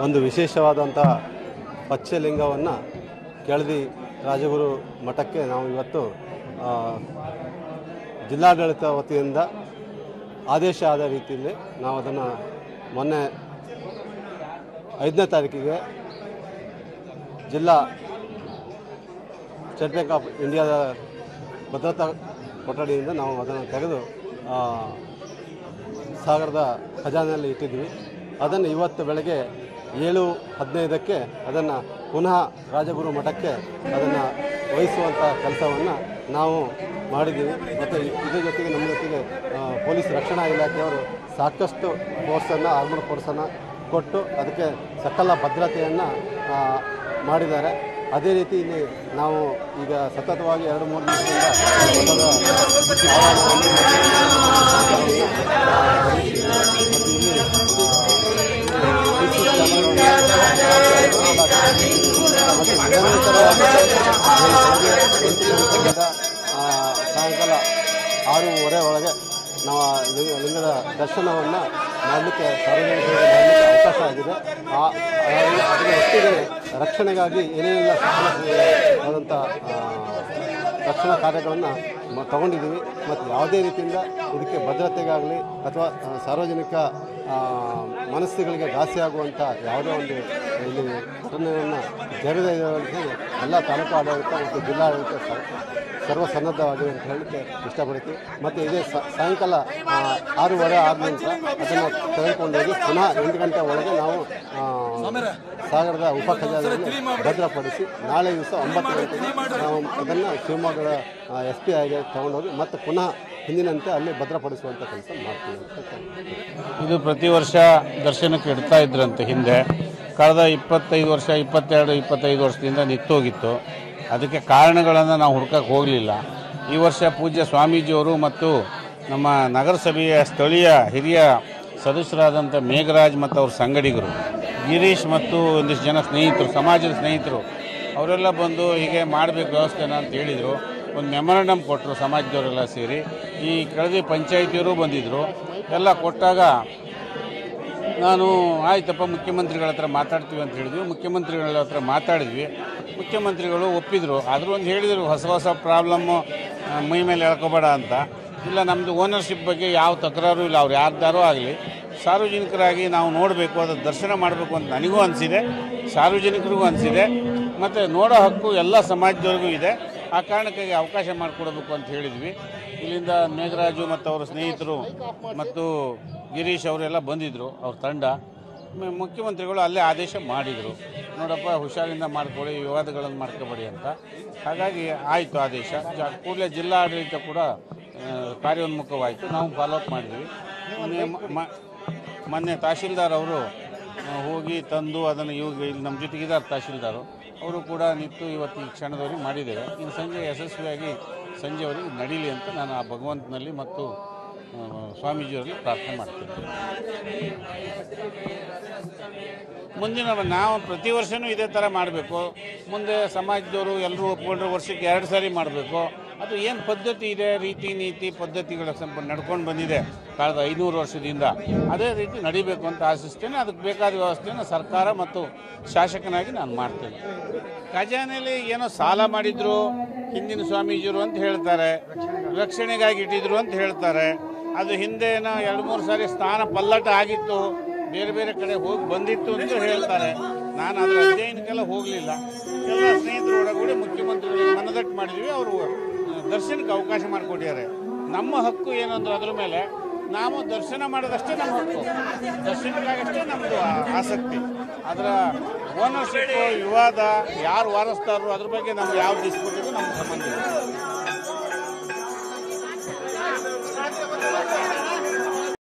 ಒಂದು ವಿಶೇಷವಾದಂಥ ಪಚ್ಚಲಿಂಗವನ್ನು ಕೆಳದಿ ರಾಜಗುರು ಮಠಕ್ಕೆ ನಾವು ಇವತ್ತು ಆ, ಜಿಲ್ಲಾಡಳಿತ ವತಿಯಿಂದ ಆದೇಶ ಆದ ರೀತಿಯಲ್ಲಿ ನಾವು ಅದನ್ನು ಮೊನ್ನೆ ಐದನೇ ತಾರೀಕಿಗೆ ಜಿಲ್ಲಾ ಸ್ಟೇಟ್ ಬ್ಯಾಂಕ್ ಆಫ್ ಇಂಡಿಯಾದ ಭದ್ರತಾ ಕೊಠಡಿಯಿಂದ ನಾವು ಅದನ್ನು ತೆಗೆದು ಆ, ಸಾಗರದ ಖಜಾನೆಯಲ್ಲಿ ಇಟ್ಟಿದ್ವಿ ಅದನ್ನು ಇವತ್ತು ಬೆಳಗ್ಗೆ ಏಳು ಹದಿನೈದಕ್ಕೆ ಅದನ್ನು ಪುನಃ ರಾಜಗುರು ಮಠಕ್ಕೆ ಅದನ್ನು ವಹಿಸುವಂಥ ಕೆಲಸವನ್ನು ನಾವು ಮಾಡಿದ್ದೀವಿ ಮತ್ತು ಇದ್ರ ಜೊತೆಗೆ ನಮ್ಮ ಜೊತೆಗೆ ಆ, ಪೊಲೀಸ್ ರಕ್ಷಣಾ ಇಲಾಖೆಯವರು ಸಾಕಷ್ಟು ಫೋರ್ಸನ್ನು ಆರ್ಮಡ್ ಫೋರ್ಸನ್ನು ಕೊಟ್ಟು ಅದಕ್ಕೆ ಸಕಲ ಭದ್ರತೆಯನ್ನು ಆ, ಮಾಡಿದ್ದಾರೆ ಅದೇ ರೀತಿ ಇಲ್ಲಿ ನಾವು ಈಗ ಸತತವಾಗಿ ಎರಡು ಮೂರು ದಿವಸದಿಂದ ಮಠದ ಆವರಣವನ್ನು ಮತ್ತು ಇಲ್ಲಿ ಮತ್ತು ನಿರಂತರವಾಗಿ ಆ, ಸಾಯಂಕಾಲ ಆರೂವರೆ ಒಳಗೆ ನಾವು ಆ ಲಿಂಗ- ಲಿಂಗದ ದರ್ಶನವನ್ನು ಮಾಡಲಿಕ್ಕೆ ಸಾರ್ವಜನಿಕರಿಗೆ ಮಾಡಲಿಕ್ಕೆ ಅವಕಾಶ ಆಗಿದೆ ಆ ಆ- ಅದರ ಒಟ್ಟಿಗೆ ರಕ್ಷಣೆಗಾಗಿ ಏನೇನೆಲ್ಲ ಆದಂಥ ರಕ್ಷಣಾ ಕಾರ್ಯಗಳನ್ನು ಮ- ತಗೊಂಡಿದ್ದೀವಿ ಮತ್ತು ಯಾವುದೇ ರೀತಿಯಿಂದ ಇದಕ್ಕೆ ಭದ್ರತೆಗಾಗಲಿ ಅಥವಾ ಆ, ಸಾರ್ವಜನಿಕ ಆ, ಮನಸ್ಸುಗಳಿಗೆ ಘಾಸಿ ಆಗುವಂಥ ಯಾವುದೇ ಒಂದು ಇಲ್ಲಿ ಘಟನೆಯನ್ನು ಜರದೇ ಇರುವಂತೆ ಎಲ್ಲ ತಾಲೂಕು ಆಡಳಿತ ಮತ್ತು ಜಿಲ್ಲಾಡಳಿತ ಸ- ಸರ್ವ ಸನ್ನದ್ಧವಾಗಿದೆ ಅಂತ ಹೇಳಲಿಕ್ಕೆ ಇಷ್ಟಪಡ್ತೀವಿ ಮತ್ತು ಇದೇ ಸ- ಸಾಯಂಕಾಲ ಆ, ಆರೂವರೆ ಆದ ನಂತರ ಅದನ್ನು ತೆಗೆದುಕೊಂಡೋಗಿ ಪುನಃ ಎಂಟು ಗಂಟೆ ಒಳಗೆ ನಾವು ಆ, ಸಾಗರದ ಉಪ ಖಜಾನೆಯಲ್ಲಿ ಭದ್ರಪಡಿಸಿ ನಾಳೆ ದಿವಸ ಒಂಬತ್ತು ಗಂಟೆಗೆ ನಾವು ಅದನ್ನು ಶಿವಮೊಗ್ಗದ ಎಸ್ ಪಿ ಐಗೆ ತಗೊಂಡೋಗಿ ಮತ್ತೆ ಪುನಃ ಹಿಂದಿನಂತೆ ಅಲ್ಲಿ ಭದ್ರಪಡಿಸುವಂಥ ಕೆಲಸ ಮಾಡ್ತೀವಿ ಅಂತ ಹೇಳ್ತೀನಿ. ಇದು ಪ್ರತಿ ವರ್ಷ ದರ್ಶನಕ್ಕೆ ಇಡ್ತಾ ಇದ್ರಂತೆ ಹಿಂದೆ ಕಳೆದ ಇಪ್ಪತ್ತೈದು ವರ್ಷ ಇಪ್ಪತ್ತೆರಡು ಇಪ್ಪತ್ತೈದು ವರ್ಷದಿಂದ ನಿಂತೋಗಿತ್ತು ಅದಕ್ಕೆ ಕಾರಣಗಳನ್ನು ನಾವು ಹುಡ್ಕಕ್ಕೆ ಹೋಗಲಿಲ್ಲ ಈ ವರ್ಷ ಪೂಜ್ಯ ಸ್ವಾಮೀಜಿಯವರು ಮತ್ತು ನಮ್ಮ ನಗರಸಭೆಯ ಸ್ಥಳೀಯ ಹಿರಿಯ ಸದಸ್ಯರಾದಂಥ ಮೇಘರಾಜ್ ಮತ್ತು ಅವ್ರ ಸಂಗಡಿಗರು ಗಿರೀಶ್ ಮತ್ತು ಒಂದಿಷ್ಟು ಜನ ಸ್ನೇಹಿತರು ಸಮಾಜದ ಸ್ನೇಹಿತರು ಅವರೆಲ್ಲ ಬಂದು ಹೀಗೆ ಮಾಡಬೇಕು ವ್ಯವಸ್ಥೆನ ಅಂತ ಹೇಳಿದರು ಒಂದು ಮೆಮೊರಂಡಮ್ ಕೊಟ್ಟರು ಸಮಾಜದವರೆಲ್ಲ ಸೇರಿ ಈ ಕೆಳದಿ ಪಂಚಾಯಿತಿಯವರು ಬಂದಿದ್ದರು ಎಲ್ಲ ಕೊಟ್ಟಾಗ ನಾನು ಆಯ್ತಪ್ಪ ಮುಖ್ಯಮಂತ್ರಿಗಳ ಹತ್ರ ಮಾತಾಡ್ತೀವಿ ಅಂತ ಹೇಳಿದ್ವಿ ಮುಖ್ಯಮಂತ್ರಿಗಳ ಹತ್ರ ಮಾತಾಡಿದ್ವಿ ಮುಖ್ಯಮಂತ್ರಿಗಳು ಒಪ್ಪಿದ್ರು ಆದರೂ ಒಂದು ಹೇಳಿದರು ಹೊಸ ಹೊಸ ಪ್ರಾಬ್ಲಮ್ಮು ಆ, ಮೈ ಮೇಲೆ ಎಳ್ಕೊಬೇಡ ಅಂತ ಇಲ್ಲ ನಮ್ಮದು ಓನರ್ಶಿಪ್ ಬಗ್ಗೆ ಯಾವ ತಕರಾರು ಇಲ್ಲ ಅವ್ರು ಯಾರ್ದಾರೂ ಆಗಲಿ ಸಾರ್ವಜನಿಕರಾಗಿ ನಾವು ನೋಡಬೇಕು ಅದರ ದರ್ಶನ ಮಾಡಬೇಕು ಅಂತ ನನಗೂ ಅನಿಸಿದೆ ಸಾರ್ವಜನಿಕರಿಗೂ ಅನಿಸಿದೆ ಮತ್ತು ನೋಡೋ ಹಕ್ಕು ಎಲ್ಲ ಸಮಾಜದವ್ರಿಗೂ ಇದೆ ಆ ಕಾರಣಕ್ಕಾಗಿ ಅವಕಾಶ ಮಾಡಿಕೊಡ್ಬೇಕು ಅಂತ ಹೇಳಿದ್ವಿ ಇಲ್ಲಿಂದ ಮೇಘರಾಜು ಮತ್ತು ಅವರ ಸ್ನೇಹಿತರು ಮತ್ತು ಗಿರೀಶ್ ಅವರೆಲ್ಲ ಬಂದಿದ್ದರು ಅವ್ರ ತಂಡ ಮ- ಮುಖ್ಯಮಂತ್ರಿಗಳು ಅಲ್ಲೇ ಆದೇಶ ಮಾಡಿದರು ನೋಡಪ್ಪ ಹುಷಾರಿಂದ ಮಾಡ್ಕೊಳ್ಳಿ ವಿವಾದಗಳನ್ನು ಮಾಡ್ಕೋಬೇಡಿ ಅಂತ ಹಾಗಾಗಿ ಆಯಿತು ಆದೇಶ ಜ ಕೂಡಲೇ ಜಿಲ್ಲಾಡಳಿತ ಕೂಡ ಆ, ಕಾರ್ಯೋನ್ಮುಖವಾಯಿತು ನಾವು ಫಾಲೋಅಪ್ ಮಾಡಿದ್ವಿ ಮೊನ್ನೆ ಮ- ಮ- ಮೊನ್ನೆ ತಹಶೀಲ್ದಾರ್ ಅವರು ಆ, ಹೋಗಿ ತಂದು ಅದನ್ನು ಇವಾಗ ಇಲ್ಲಿ ನಮ್ಮ ಜೊತೆಗಿದ್ದಾರೆ ತಹಶೀಲ್ದಾರು ಅವರು ಕೂಡ ನಿಂತು ಇವತ್ತು ಈ ಕ್ಷಣದವರೆಗೆ ಮಾಡಿದ್ದೇವೆ ಇನ್ನು ಸಂಜೆ ಯಶಸ್ವಿಯಾಗಿ ಸಂಜೆವರೆಗೆ ನಡೀಲಿ ಅಂತ ನಾನು ಆ ಭಗವಂತನಲ್ಲಿ ಮತ್ತು ಆ, ಸ್ವಾಮೀಜಿಯವರಲ್ಲಿ ಪ್ರಾರ್ಥನೆ ಮಾಡ್ತೀನಿ ಮುಂದಿನ ನಾವು ಪ್ರತಿ ವರ್ಷವೂ ಇದೇ ಥರ ಮಾಡಬೇಕು ಮುಂದೆ ಸಮಾಜದವರು ಎಲ್ಲರೂ ಒಪ್ಕೊಂಡ್ರೆ ವರ್ಷಕ್ಕೆ ಎರಡು ಸಾರಿ ಮಾಡಬೇಕು ಅದು ಏನು ಪದ್ಧತಿ ಇದೆ ರೀತಿ ನೀತಿ ಪದ್ಧತಿಗಳ ಸ್ವಲ್ಪ ನಡ್ಕೊಂಡು ಬಂದಿದೆ ಕಳೆದ ಐನೂರು ವರ್ಷದಿಂದ ಅದೇ ರೀತಿ ನಡಿಬೇಕು ಅಂತ ಆಶಿಸ್ತೇನೆ ಅದಕ್ಕೆ ಬೇಕಾದ ವ್ಯವಸ್ಥೆಯನ್ನು ಸರ್ಕಾರ ಮತ್ತು ಶಾಸಕನಾಗಿ ನಾನು ಮಾಡ್ತೇನೆ ಖಜಾನೆಯಲ್ಲಿ ಏನೋ ಸಾಲ ಮಾಡಿದ್ರು ಹಿಂದಿನ ಸ್ವಾಮೀಜಿಯವರು ಅಂತ ಹೇಳ್ತಾರೆ ರಕ್ಷಣೆಗಾಗಿ ಇಟ್ಟಿದ್ರು ಅಂತ ಹೇಳ್ತಾರೆ ಅದು ಹಿಂದೆ ಏನೋ ಎರಡು ಮೂರು ಸಾರಿ ಸ್ಥಾನ ಪಲ್ಲಟ ಆಗಿತ್ತು ಬೇರೆ ಬೇರೆ ಕಡೆ ಹೋಗಿ ಬಂದಿತ್ತು ಅಂತ ಹೇಳ್ತಾರೆ ನಾನು ಅದರ ಅಧ್ಯಯನಕ್ಕೆಲ್ಲ ಹೋಗಲಿಲ್ಲ ಎಲ್ಲ ಸ್ನೇಹಿತರು ಒಳಗೂಡಿ ಮುಖ್ಯಮಂತ್ರಿಗಳಿಗೆ ಮನದಟ್ಟು ಮಾಡಿದ್ವಿ ಅವರು ದರ್ಶನಕ್ಕೆ ಅವಕಾಶ ಮಾಡಿಕೊಟ್ಟಿದ್ದಾರೆ ನಮ್ಮ ಹಕ್ಕು ಏನು ಅಂದ್ರೆ ಅದ್ರ ಮೇಲೆ ನಾವು ದರ್ಶನ ಮಾಡೋದಷ್ಟೇ ನಮ್ಮ ಹಕ್ಕು ದರ್ಶನಕ್ಕಾಗಷ್ಟೇ ನಮ್ಮದು ಆಸಕ್ತಿ ಅದರ ಓನರ್ಶಿಪ್ ವಿವಾದ ಯಾರು ವಾರಸ್ತಾರರು ಅದ್ರ ಬಗ್ಗೆ ನಮ್ಗೆ ಯಾವ ಡಿಸ್ಪ್ಯೂಟ್ ಇದೆ ನಮ್ಗೆ ಸಂಬಂಧ ಇಲ್ಲ